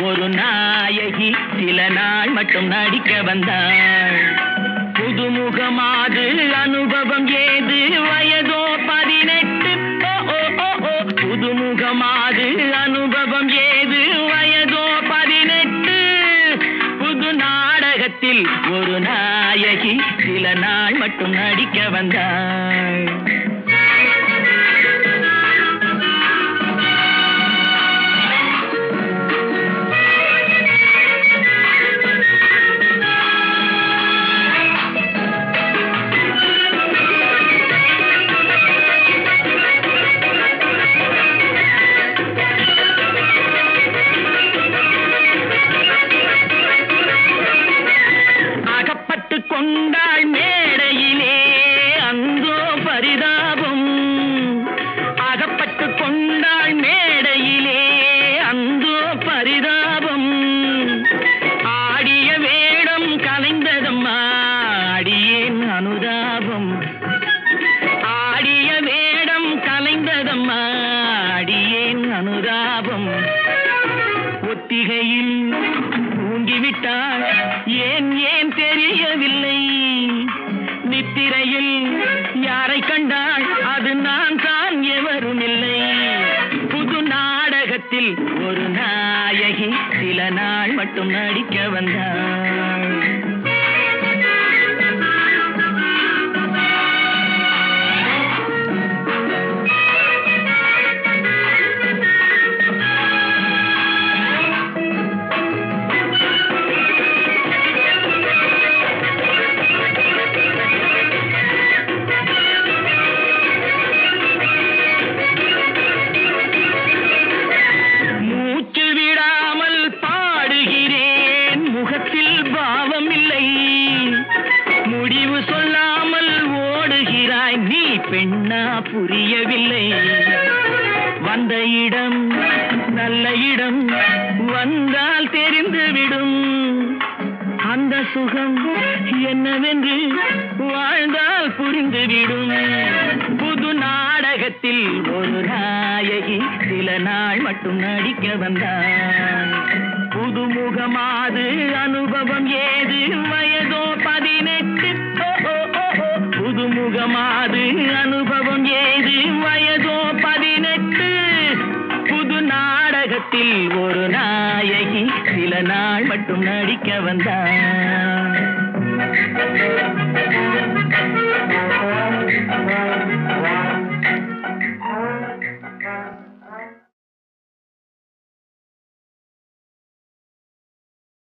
ஒரு நாயகி சில நாள் மட்டும் நடிக்க வந்தாள் புதுமுகமாது அனுபவம் ஏது வயதோ பதினெட்டு ஓ ஓ ஓ ஓ புதுமுகமாது அனுபவம் ஏது வயதோ பதினெட்டு புது நாடகத்தில் ஒரு நாயகி சில நாள் மட்டும் நடிக்க வந்தாள் அகப்பட்டு கொண்டாள் மேடையிலே அந்தோ பரிதாபம் அகப்பட்டு கொண்டாள் மேடையிலே அந்தோ பரிதாபம் ஆடிய வேடம் கலைந்ததம்மா அடியேன் அனுதாபம் ஆடிய வேடம் கலைந்ததம்மா அடியேன் அனுதாபம் ஒத்திகையில் தூங்கிவிட்டாள் ஏன் ஏன் தெரியவில்லை நித்திரையில் யாரை கண்டாள் அது நான் தான் எவரும் இல்லை புது நாடகத்தில் ஒரு நாயகி சில நாள் மட்டும் நடிக்க வந்தாள் மூச்சு விடாமல் பாடுகிறேன் முகத்தில் பாவம் இல்லை முடிவு சொல்லாமல் ஓடுகிறாய் நீ பெண்ணா புரியவில்லை வந்த இடம் நல்ல இடம் வந்தால் தெரிந்துவிடும் அந்த சுகம் என்னவென்று வாழ்ந்தால் புரிந்துவிடும் புது நாடகத்தில் ஒரு நாயகி சில நாள் மட்டும் நடிக்க வந்தாள் புதுமுகமாது அனுபவம் ஏது வயதோ பதினெட்டு ஓ, ஓ, ஓ, ஓ. புதுமுகமாது அனுபவம் ஏது வயதோ பதினெட்டு புது நாடகத்தில் ஒரு நாயகி சில நாள் மட்டும் நடிக்க வந்தாள்